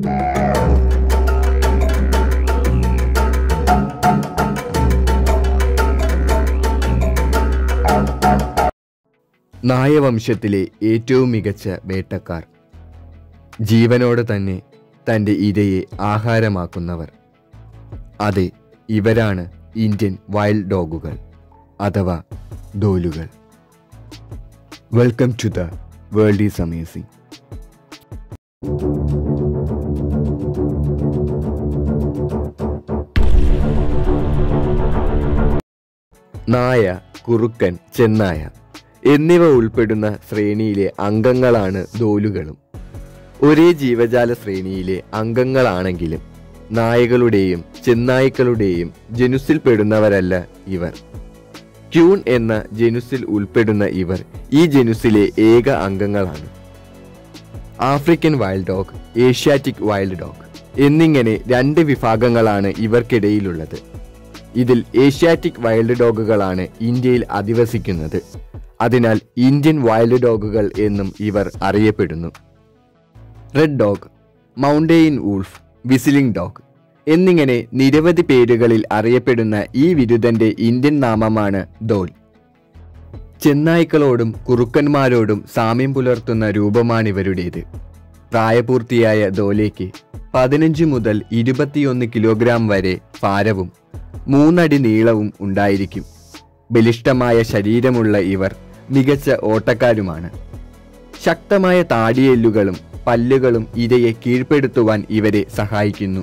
നായവംശത്തിലെ ഏറ്റവും മികച്ച വേട്ടക്കാർ ജീവനോട് തന്നെ തൻ്റെ ഇരയെ ആഹാരമാക്കുന്നവർ അതെ ഇവരാണ് ഇന്ത്യൻ വൈൽഡ് ഡോഗുകൾ അഥവാ ദോലുകൾ welcome to the world is amazing നായ കുറുക്കൻ ചെന്നായ എന്നിവ ഉൾപ്പെടുന്ന ശ്രേണിയിലെ അംഗങ്ങളാണ് ദോലുകളും ഒരേ ജീവജാല ശ്രേണിയിലെ അംഗങ്ങളാണെങ്കിലും നായകളുടെയും ചെന്നായ്ക്കളുടെയും ജനുസിൽപ്പെടുന്നവരല്ല ഇവർ ക്യൂൺ എന്ന ജനുസിൽ ഉൾപ്പെടുന്ന ഇവർ ഈ ജനുസിലെ ഏക അംഗങ്ങളാണ് African wild dog Asiatic wild dog എന്നിങ്ങനെ രണ്ട് വിഭാഗങ്ങളാണ് ഇവർക്കിടയിലുള്ളത് ഇതിൽ ഏഷ്യാറ്റിക് വൈൽഡ് ഡോഗുകളാണ് ഇന്ത്യയിൽ അധിവസിക്കുന്നത് അതിനാൽ ഇന്ത്യൻ വൈൽഡ് ഡോഗുകൾ എന്നും ഇവർ അറിയപ്പെടുന്നു red dog mountain wolf whistling dog എന്നിങ്ങനെ നിരവധി പേരുകളിൽ അറിയപ്പെടുന്ന ഈ വിരുദ്ധന്റെ ഇന്ത്യൻ നാമമാണ് ദോൽ ചെന്നായ്ക്കളോടും കുറുക്കന്മാരോടും സാമ്യം പുലർത്തുന്ന രൂപമാണിവരുടേത് പ്രായപൂർത്തിയായ ദോലേക്ക് പതിനഞ്ച് മുതൽ ഇരുപത്തിയൊന്ന് കിലോഗ്രാം വരെ ഭാരവും മൂന്നടി നീളവും ഉണ്ടായിരിക്കും ബലിഷ്ഠമായ ശരീരമുള്ള ഇവർ മികച്ച ഓട്ടക്കാരുമാണ് ശക്തമായ താടിയെല്ലുകളും പല്ലുകളും ഇരയെ കീഴ്പ്പെടുത്തുവാൻ ഇവരെ സഹായിക്കുന്നു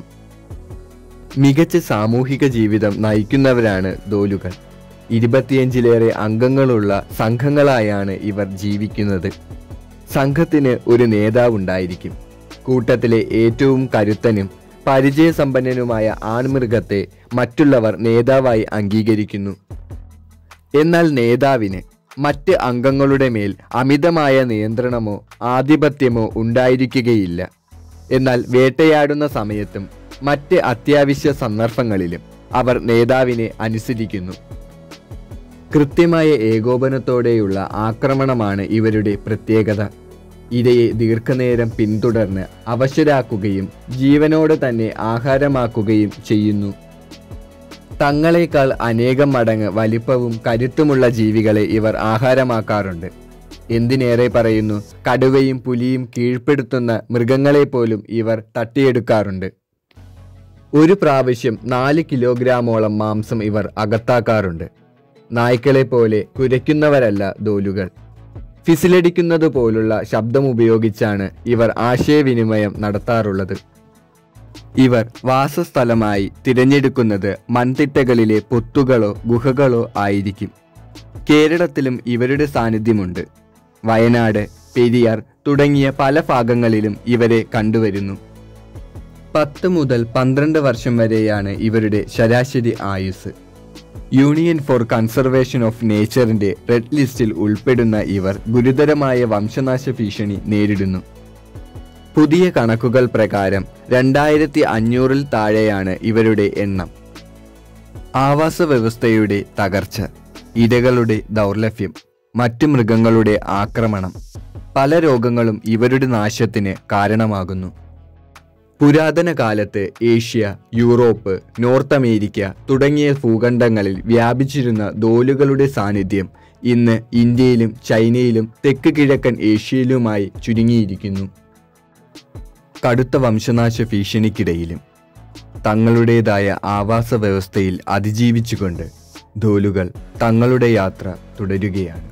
മികച്ച സാമൂഹിക ജീവിതം നയിക്കുന്നവരാണ് ദോലുകൾ ഇരുപത്തിയഞ്ചിലേറെ അംഗങ്ങളുള്ള സംഘങ്ങളായാണ് ഇവർ ജീവിക്കുന്നത് സംഘത്തിന് ഒരു നേതാവുണ്ടായിരിക്കും കൂട്ടത്തിലെ ഏറ്റവും കരുത്തനും പരിചയസമ്പന്നനുമായ ആൺമൃഗത്തെ മറ്റുള്ളവർ നേതാവായി അംഗീകരിക്കുന്നു എന്നാൽ നേതാവിന് മറ്റ് അംഗങ്ങളുടെ മേൽ അമിതമായ നിയന്ത്രണമോ ആധിപത്യമോ ഉണ്ടായിരിക്കുകയില്ല എന്നാൽ വേട്ടയാടുന്ന സമയത്തും മറ്റ് അത്യാവശ്യ സന്ദർഭങ്ങളിലും അവർ നേതാവിനെ അനുസരിക്കുന്നു കൃത്യമായ ഏകോപനത്തോടെയുള്ള ആക്രമണമാണ് ഇവരുടെ പ്രത്യേകത ഇരയെ ദീർഘനേരം പിന്തുടർന്ന് അവശരാക്കുകയും ജീവനോടെ തന്നെ ആഹാരമാക്കുകയും ചെയ്യുന്നു തങ്ങളെക്കാൾ അനേകം മടങ്ങ് വലിപ്പവും കരുത്തുമുള്ള ജീവികളെ ഇവർ ആഹാരമാക്കാറുണ്ട് എന്തിനേറെ പറയുന്നു കടുവയും പുലിയും കീഴ്പ്പെടുത്തുന്ന മൃഗങ്ങളെപ്പോലും ഇവർ തട്ടിയെടുക്കാറുണ്ട് ഒരു പ്രാവശ്യം നാല് കിലോഗ്രാമോളം മാംസം ഇവർ അകത്താക്കാറുണ്ട് നായ്ക്കളെ പോലെ കുരയ്ക്കുന്നവരല്ല ദോലുകൾ ഫിസിലടിക്കുന്നത് പോലുള്ള ശബ്ദം ഉപയോഗിച്ചാണ് ഇവർ ആശയവിനിമയം നടത്താറുള്ളത് ഇവർ വാസസ്ഥലമായി തിരഞ്ഞെടുക്കുന്നത് മൺതിട്ടകളിലെ പൊത്തുകളോ ഗുഹകളോ ആയിരിക്കും കേരളത്തിലും ഇവരുടെ സാന്നിധ്യമുണ്ട് വയനാട് പെരിയാർ തുടങ്ങിയ പല ഭാഗങ്ങളിലും ഇവരെ കണ്ടുവരുന്നു പത്ത് മുതൽ പന്ത്രണ്ട് വർഷം വരെയാണ് ഇവരുടെ ശരാശരി ആയുസ് യൂണിയൻ ഫോർ കൺസർവേഷൻ ഓഫ് നേച്ചറിന്റെ റെഡ് ലിസ്റ്റിൽ ഉൾപ്പെടുന്ന ഇവർ ഗുരുതരമായ വംശനാശ ഭീഷണി നേരിടുന്നു പുതിയ കണക്കുകൾ പ്രകാരം രണ്ടായിരത്തി അഞ്ഞൂറിൽ താഴെയാണ് ഇവരുടെ എണ്ണം ആവാസ വ്യവസ്ഥയുടെ തകർച്ച ഇരകളുടെ ദൗർലഭ്യം മറ്റു മൃഗങ്ങളുടെ ആക്രമണം പല രോഗങ്ങളും ഇവരുടെ നാശത്തിന് കാരണമാകുന്നു പുരാതന കാലത്ത് ഏഷ്യ യൂറോപ്പ് നോർത്ത് അമേരിക്ക തുടങ്ങിയ ഭൂഖണ്ഡങ്ങളിൽ വ്യാപിച്ചിരുന്ന ദോലുകളുടെ സാന്നിധ്യം ഇന്ന് ഇന്ത്യയിലും ചൈനയിലും തെക്ക് കിഴക്കൻ ഏഷ്യയിലുമായി ചുരുങ്ങിയിരിക്കുന്നു കടുത്ത വംശനാശ ഭീഷണിക്കിടയിലും തങ്ങളുടേതായ ആവാസ വ്യവസ്ഥയിൽ അതിജീവിച്ചുകൊണ്ട് ധോലുകൾ തങ്ങളുടെ യാത്ര തുടരുകയാണ്